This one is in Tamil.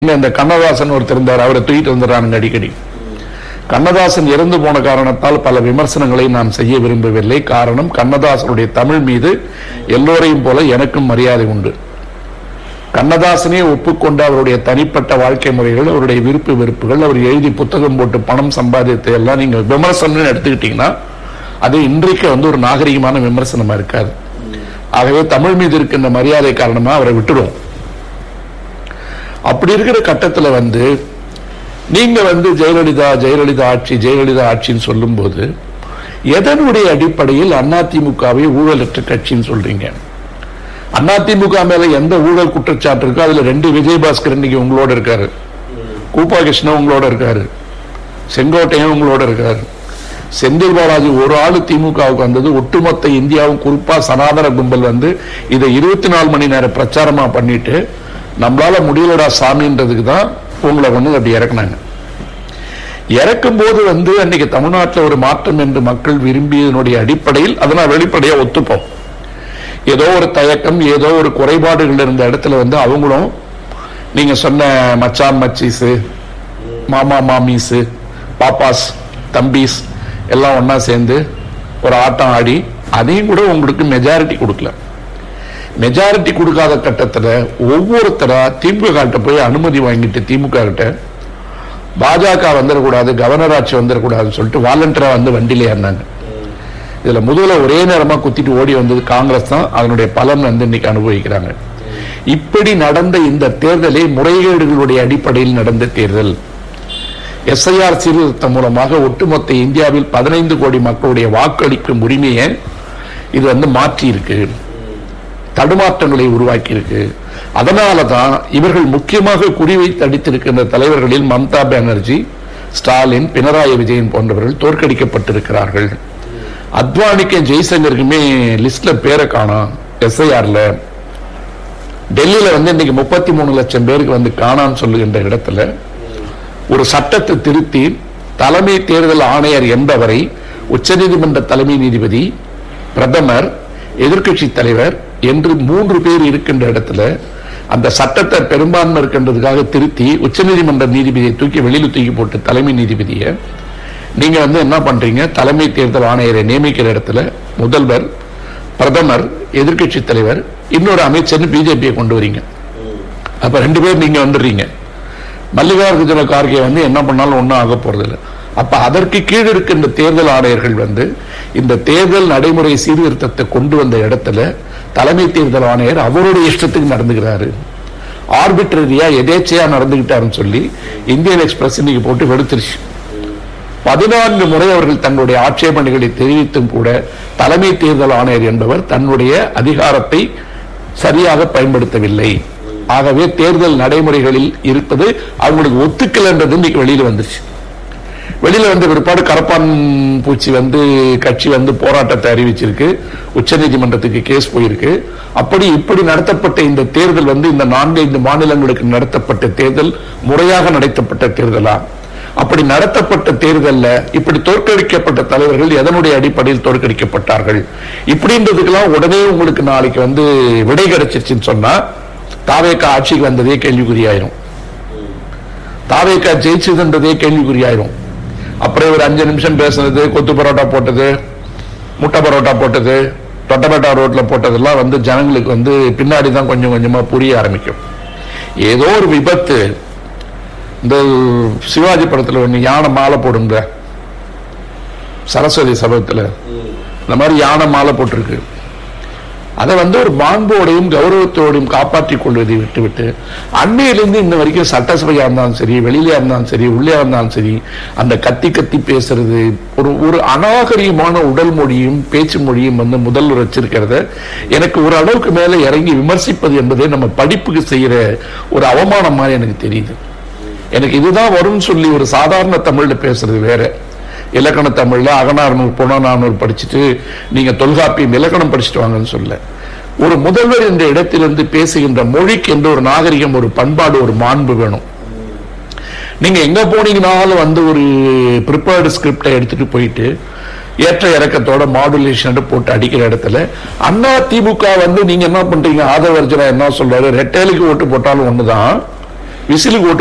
இன்னும் இந்த கண்ணதாசன் ஒருத்தர் இருந்தார் அவரை தூக்கிட்டு வந்துடுறானுங்க அடிக்கடி கண்ணதாசன் இறந்து போன காரணத்தால் பல விமர்சனங்களை நான் செய்ய விரும்பவில்லை காரணம் கண்ணதாசனுடைய தமிழ் மீது எல்லோரையும் போல எனக்கும் மரியாதை உண்டு கண்ணதாசனே ஒப்புக்கொண்ட அவருடைய தனிப்பட்ட வாழ்க்கை முறைகள் அவருடைய விருப்பு வெறுப்புகள் அவர் எழுதி புத்தகம் போட்டு பணம் சம்பாதித்தது எல்லாம் நீங்க விமர்சனம்னு எடுத்துக்கிட்டீங்கன்னா அது இன்றைக்கு வந்து ஒரு நாகரிகமான விமர்சனமா இருக்காது ஆகவே தமிழ் மீது இருக்கின்ற மரியாதை காரணமா அவரை விட்டுடுவோம் அப்படி இருக்கிற கட்டத்துல வந்து நீங்க வந்து ஜெயலலிதா ஜெயலலிதா ஆட்சி ஜெயலலிதா ஆட்சின்னு சொல்லும்போது எதனுடைய அடிப்படையில் அதிமுகவை ஊழலற்ற கட்சின்னு சொல்றீங்க அதிமுக மேல எந்த ஊழல் குற்றச்சாட்டு இருக்கோ அதுல ரெண்டு விஜயபாஸ்கர் இன்னைக்கு உங்களோட இருக்காரு கூப்பா கிருஷ்ணன் உங்களோட இருக்காரு செங்கோட்டையன் உங்களோட இருக்காரு செந்தில் பாலாஜி ஒரு ஆளு திமுகவுக்கு வந்தது ஒட்டுமொத்த இந்தியாவும் குறிப்பா சனாதன கும்பல் வந்து இதை இருபத்தி நாலு மணி நேர பிரச்சாரமா பண்ணிட்டு நம்மளால முடியலடா சாமின்றதுக்கு தான் உங்களை வந்து அப்படி இறக்குனாங்க இறக்கும் போது வந்து அன்னைக்கு தமிழ்நாட்டில் ஒரு மாற்றம் என்று மக்கள் விரும்பியதனுடைய அடிப்படையில் அதை நான் வெளிப்படையா ஒத்துப்போம் ஏதோ ஒரு தயக்கம் ஏதோ ஒரு குறைபாடுகள் இருந்த இடத்துல வந்து அவங்களும் நீங்க சொன்ன மச்சான் மச்சீஸ் மாமா மாமீஸ் பாப்பாஸ் தம்பீஸ் எல்லாம் ஒண்ணா சேர்ந்து ஒரு ஆட்டம் ஆடி அதையும் கூட உங்களுக்கு மெஜாரிட்டி கொடுக்கல மெஜாரிட்டி கொடுக்காத கட்டத்துல ஒவ்வொருத்தரா திமுக கிட்ட போய் அனுமதி வாங்கிட்டு திமுக கிட்ட பாஜக வந்துடக்கூடாது கவர்னர் ஆட்சி வந்துடக்கூடாதுன்னு சொல்லிட்டு வாலண்டியரா வந்து வண்டியில ஏறினாங்க இதுல முதல்ல ஒரே நேரமா குத்திட்டு ஓடி வந்தது காங்கிரஸ் தான் அதனுடைய பலன் வந்து இன்னைக்கு அனுபவிக்கிறாங்க இப்படி நடந்த இந்த தேர்தலை முறைகேடுகளுடைய அடிப்படையில் நடந்த தேர்தல் எஸ்ஐஆர் சீர்திருத்தம் மூலமாக ஒட்டுமொத்த இந்தியாவில் பதினைந்து கோடி மக்களுடைய வாக்களிக்கும் உரிமையை இது வந்து மாற்றி இருக்கு தடுமாற்றங்களை உருவாக்கி இருக்கு அதனால தான் இவர்கள் முக்கியமாக குறிவைத்து அடித்திருக்கின்ற தலைவர்களில் மம்தா பானர்ஜி ஸ்டாலின் பினராயி விஜயன் போன்றவர்கள் தோற்கடிக்கப்பட்டிருக்கிறார்கள் அத்வானிக்கு ஜெய்சங்கருக்குமே லிஸ்ட்ல பேரை காணோம் எஸ்ஐஆர்ல டெல்லியில வந்து இன்னைக்கு முப்பத்தி மூணு லட்சம் பேருக்கு வந்து காணான்னு சொல்லுகின்ற இடத்துல ஒரு சட்டத்தை திருத்தி தலைமை தேர்தல் ஆணையர் என்பவரை உச்சநீதிமன்ற தலைமை நீதிபதி பிரதமர் எதிர்க்கட்சி தலைவர் என்று மூன்று பேர் இருக்கின்ற இடத்துல அந்த சட்டத்தை பெரும்பான்மை இருக்கின்றதுக்காக திருத்தி உச்சநீதிமன்ற நீதிபதியை தூக்கி வெளியில தூக்கி போட்டு தலைமை நீதிபதியை நீங்க வந்து என்ன பண்றீங்க தலைமை தேர்தல் ஆணையரை நியமிக்கிற இடத்துல முதல்வர் பிரதமர் எதிர்க்கட்சி தலைவர் இன்னொரு அமைச்சர் பிஜேபியை கொண்டு வரீங்க அப்ப ரெண்டு பேர் நீங்க வந்துடுறீங்க மல்லிகார்ஜுன கார்கே வந்து என்ன பண்ணாலும் ஒன்றும் ஆக போறதில்லை அப்ப அதற்கு கீழ் இருக்கின்ற தேர்தல் ஆணையர்கள் வந்து இந்த தேர்தல் நடைமுறை சீர்திருத்தத்தை கொண்டு வந்த இடத்துல தலைமை தேர்தல் ஆணையர் அவருடைய இஷ்டத்துக்கு நடந்துக்கிறாரு ஆர்பிட்ரரியா எதேச்சையா நடந்துகிட்டாருன்னு சொல்லி இந்தியன் எக்ஸ்பிரஸ் இன்னைக்கு போட்டு வெளுத்துருச்சு பதினான்கு முறை அவர்கள் தங்களுடைய ஆட்சேபனைகளை தெரிவித்தும் கூட தலைமை தேர்தல் ஆணையர் என்பவர் தன்னுடைய அதிகாரத்தை சரியாக பயன்படுத்தவில்லை ஆகவே தேர்தல் நடைமுறைகளில் இருப்பது அவங்களுக்கு ஒத்துக்கலைன்றது இன்னைக்கு வெளியில வந்துருச்சு வெளியில வந்த பிற்பாடு கரப்பான் பூச்சி வந்து கட்சி வந்து போராட்டத்தை அறிவிச்சிருக்கு உச்சநீதிமன்றத்துக்கு கேஸ் போயிருக்கு அப்படி இப்படி நடத்தப்பட்ட இந்த தேர்தல் வந்து இந்த நான்கைந்து மாநிலங்களுக்கு நடத்தப்பட்ட தேர்தல் முறையாக நடத்தப்பட்ட தேர்தலா அப்படி நடத்தப்பட்ட தேர்தல்ல இப்படி தோற்கடிக்கப்பட்ட தலைவர்கள் எதனுடைய அடிப்படையில் தோற்கடிக்கப்பட்டார்கள் இப்படின்றதுக்கெல்லாம் உடனே உங்களுக்கு நாளைக்கு வந்து விடை கிடைச்சிருச்சுன்னு சொன்னா தாவேக்கா ஆட்சிக்கு வந்ததே கேள்விக்குறியாயிரும் தாவேக்கா ஜெயிச்சதுன்றதே கேள்விக்குறியாயிரும் அப்புறம் ஒரு அஞ்சு நிமிஷம் பேசுனது கொத்து பரோட்டா போட்டது முட்டை பரோட்டா போட்டது தொட்டபேட்டா ரோட்ல போட்டதெல்லாம் வந்து ஜனங்களுக்கு வந்து பின்னாடி தான் கொஞ்சம் கொஞ்சமா புரிய ஆரம்பிக்கும் ஏதோ ஒரு விபத்து இந்த சிவாஜி படத்துல ஒண்ணு யானை மாலை போடுங்க சரஸ்வதி சபத்துல இந்த மாதிரி யானை மாலை போட்டிருக்கு அதை வந்து ஒரு மாண்போடையும் கௌரவத்தோடையும் காப்பாற்றிக் கொள்வதை விட்டுவிட்டு அன்னையிலிருந்து இன்ன வரைக்கும் சட்டசபையா இருந்தாலும் சரி வெளியில இருந்தாலும் சரி உள்ளே இருந்தாலும் சரி அந்த கத்தி கத்தி பேசுறது ஒரு ஒரு அநாகரிகமான உடல் மொழியும் பேச்சு மொழியும் வந்து முதல்வர் வச்சிருக்கிறத எனக்கு ஒரு அளவுக்கு மேல இறங்கி விமர்சிப்பது என்பதே நம்ம படிப்புக்கு செய்யற ஒரு அவமானம் மாதிரி எனக்கு தெரியுது எனக்கு இதுதான் வரும்னு சொல்லி ஒரு சாதாரண தமிழ்ல பேசுறது வேற இலக்கண தமிழ்ல அகநானூறு புறநானூறு படிச்சுட்டு நீங்க தொல்காப்பியம் இலக்கணம் படிச்சுட்டு வாங்கன்னு சொல்ல ஒரு முதல்வர் என்ற இடத்திலிருந்து பேசுகின்ற மொழிக்கு என்ற ஒரு நாகரிகம் ஒரு பண்பாடு ஒரு மாண்பு வேணும் நீங்க எங்க போனீங்கனாலும் வந்து ஒரு ப்ரிப்பேர்டு ஸ்கிரிப்டை எடுத்துட்டு போயிட்டு ஏற்ற இறக்கத்தோட மாடுலேஷன் போட்டு அடிக்கிற இடத்துல அண்ணா திமுக வந்து நீங்க என்ன பண்றீங்க ஆதரவர்ஜனா என்ன சொல்றாரு ரெட்டேலுக்கு ஓட்டு போட்டாலும் ஒண்ணுதான் விசிலுக்கு ஓட்டு